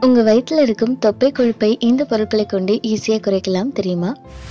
உங்க வயிற்றுல இருக்கும் தொப்பை கொழுப்பை இந்த பொருட்களை கொண்டு ஈஸியா குறைக்கலாம் தெரியுமா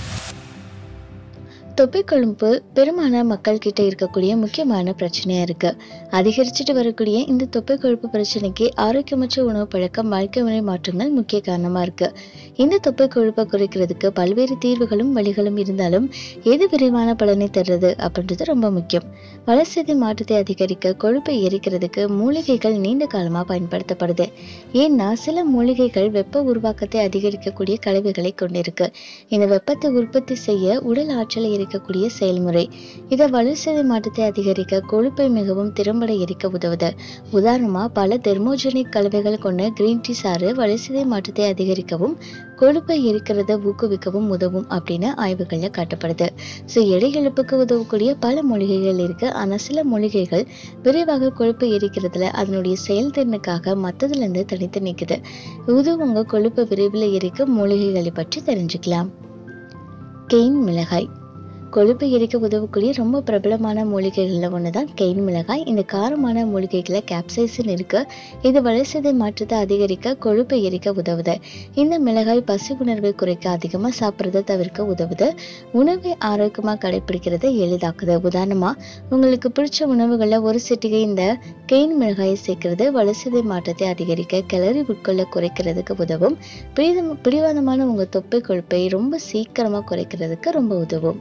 தொப்பை கொழுப்பு பெரும்பாலான மக்கள் கிட்ட இருக்கக்கூடிய முக்கியமான பிரச்சனையா இருக்கு அதிகரிச்சுட்டு வரக்கூடிய இந்த தொப்பை கொழுப்பு பிரச்சனைக்கு ஆரோக்கியமற்ற உணவு பழக்கம் வாழ்க்கை முறை மாற்றங்கள் முக்கிய காரணமா இருக்கு இந்த தொப்பை கொழுப்பை குறைக்கிறதுக்கு பல்வேறு தீர்வுகளும் வழிகளும் இருந்தாலும் எது விரைவான பலனை தருது அப்படின்றது ரொம்ப முக்கியம் வளர்ச்சிதை மாற்றத்தை அதிகரிக்க கொழுப்பை எரிக்கிறதுக்கு மூலிகைகள் நீண்ட காலமா பயன்படுத்தப்படுது ஏன்னா சில மூலிகைகள் வெப்ப உருவாக்கத்தை அதிகரிக்கக்கூடிய கலவைகளை கொண்டிருக்கு இந்த வெப்பத்தை உற்பத்தி செய்ய உடல் ஆற்றலை எரிக்கக்கூடிய செயல்முறை இதை வளர்ச்சிதை மாற்றத்தை அதிகரிக்க கொழுப்பை மிகவும் திறம்பட எரிக்க உதவுது உதாரணமா பல தெர்மோஜெனிக் கலவைகள் கொண்ட கிரீன் டீ சாறு வளர்ச்சிதை மாற்றத்தை அதிகரிக்கவும் கொழுப்பை எரிக்கிறத ஊக்குவிக்கவும் உதவும் அப்படின்னு ஆய்வுகள்ல காட்டப்படுது ஸோ எடை இழப்புக்கு உதவக்கூடிய பல மூலிகைகள் இருக்கு ஆனா சில மூலிகைகள் விரைவாக கொழுப்பை எரிக்கிறதுல அதனுடைய செயல்திறனுக்காக மற்றதுல இருந்து தனித்து நிக்குது உதவுங்க கொழுப்பை விரைவில் எரிக்க மூலிகைகளை பற்றி தெரிஞ்சுக்கலாம் கெயின் மிளகாய் கொழுப்பை எரிக்க உதவக்கூடிய ரொம்ப பிரபலமான மூலிகைகள்ல ஒண்ணுதான் கெயின் மிளகாய் இந்த காரமான மூலிகைகளை கேப்சைசின் இருக்கு இது வளர்ச்சிதை மாற்றத்தை அதிகரிக்க கொழுப்பை எரிக்க உதவுது இந்த மிளகாய் பசி உணர்வை குறைக்க அதிகமா சாப்பிட்றத தவிர்க்க உதவுது உணவை ஆரோக்கியமா கடைபிடிக்கிறதை எளிதாக்குது உதாரணமா உங்களுக்கு பிடிச்ச உணவுகள்ல ஒரு சிட்டிகை இந்த கெயின் மிளகாயை சேர்க்கிறது வளர்ச்சிதை மாற்றத்தை அதிகரிக்க கிளறி உட்கொள்ள குறைக்கிறதுக்கு உதவும் பிடிதம் பிடிவாதமான உங்க தொப்பை கொழுப்பை ரொம்ப சீக்கிரமா குறைக்கிறதுக்கு ரொம்ப உதவும்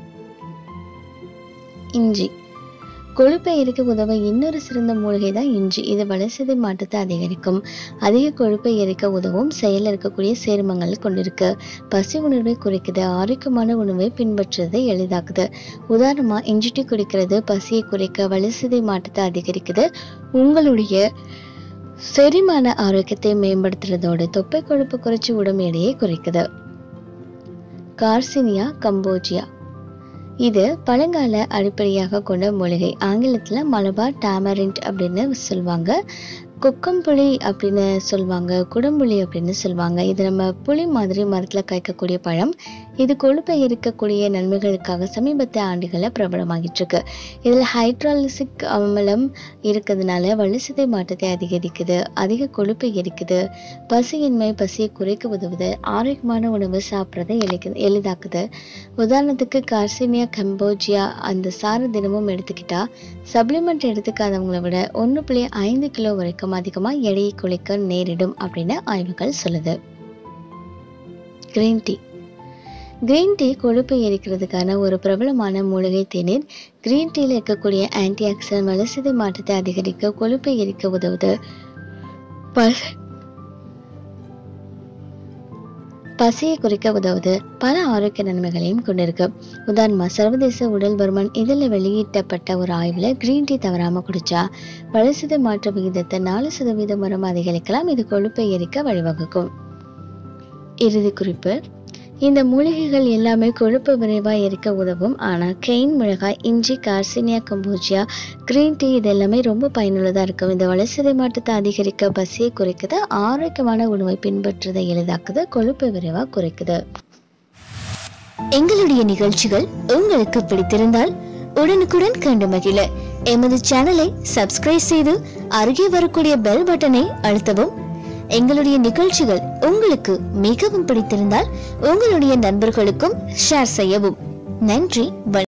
இஞ்சி கொழுப்பை எரிக்க உதவ இன்னொரு சிறந்த மூலிகை தான் இஞ்சி இது வளர்ச்சிதை மாற்றத்தை அதிகரிக்கும் அதிக கொழுப்பை எரிக்க உதவும் செயலில் இருக்கக்கூடிய சேர்மங்கள் கொண்டிருக்கு பசி உணர்வை குறைக்குது ஆரோக்கியமான உணவை பின்பற்றுறதை எளிதாக்குது உதாரணமா இஞ்சி டீ குடிக்கிறது பசியை குறைக்க வளர்ச்சிதை மாற்றத்தை அதிகரிக்குது உங்களுடைய செரிமான ஆரோக்கியத்தை மேம்படுத்துறதோடு தொப்பை கொழுப்பு குறைச்சி உடம்பு எடையை குறைக்குது கார்சினியா கம்போஜியா இது பழங்கால அடிப்படையாக கொண்ட மூலிகை ஆங்கிலத்துல மலபார் டாமரிண்ட் அப்படின்னு சொல்லுவாங்க கொக்கம்புளி அப்படின்னு சொல்லுவாங்க குடம்புளி அப்படின்னு சொல்லுவாங்க இது நம்ம புளி மாதிரி மரத்துல காய்க்கக்கூடிய பழம் இது கொழுப்பை இருக்கக்கூடிய நன்மைகளுக்காக சமீபத்திய ஆண்டுகளில் பிரபலமாகிட்டு இருக்கு இதில் ஹைட்ராலிசிக் அமிலம் இருக்கிறதுனால வளர்ச்சிதை மாற்றத்தை அதிகரிக்குது அதிக கொழுப்பை எரிக்குது பசியின்மை பசியை குறைக்க உதவுது ஆரோக்கியமான உணவு சாப்பிட்றதை எளிக்கு எளிதாக்குது உதாரணத்துக்கு கார்சினியா கம்போஜியா அந்த சாறு தினமும் எடுத்துக்கிட்டா சப்ளிமெண்ட் எடுத்துக்காதவங்களை விட ஒன்று புள்ளி ஐந்து கிலோ வரைக்கும் அதிகமாக எடையை குறைக்க நேரிடும் அப்படின்னு ஆய்வுகள் சொல்லுது கிரீன் டீ கிரீன் டீ கொழுப்பை எரிக்கிறதுக்கான ஒரு பிரபலமான மூலிகை தேநீர் கிரீன் டீல இருக்கக்கூடிய ஆன்டி ஆக்சிடன்ட் வளர்ச்சிதை மாற்றத்தை அதிகரிக்க கொழுப்பை எரிக்க உதவுது ப- பசியை குறைக்க உதவுது பல ஆரோக்கிய நன்மைகளையும் கொண்டிருக்கு உதாரணமா சர்வதேச உடல் பருமன் இதில் வெளியிட்டப்பட்ட ஒரு ஆய்வுல கிரீன் டீ தவறாம குடிச்சா வளர்ச்சிதை மாற்ற விகிதத்தை நாலு சதவீதம் வரை அதிகரிக்கலாம் இது கொழுப்பை எரிக்க வழிவகுக்கும் இறுதி குறிப்பு இந்த மூலிகைகள் எல்லாமே கொழுப்பு விரைவா எரிக்க உதவும் ஆனா கெயின் மிளகாய் இஞ்சி கார்சினியா கம்போஜியா கிரீன் டீ இது எல்லாமே ரொம்ப பயனுள்ளதா இருக்கும் இந்த வளர்ச்சிதை மாற்றத்தை அதிகரிக்க பசியை குறைக்குது ஆரோக்கியமான உணவை பின்பற்றுவதை எளிதாக்குது கொழுப்பை விரைவா குறைக்குது எங்களுடைய நிகழ்ச்சிகள் உங்களுக்கு பிடித்திருந்தால் உடனுக்குடன் கண்டு மகிழ எமது சேனலை சப்ஸ்கிரைப் செய்து அருகே வரக்கூடிய பெல் பட்டனை அழுத்தவும் எங்களுடைய நிகழ்ச்சிகள் உங்களுக்கு மிகவும் பிடித்திருந்தால் உங்களுடைய நண்பர்களுக்கும் ஷேர் செய்யவும் நன்றி வணக்கம்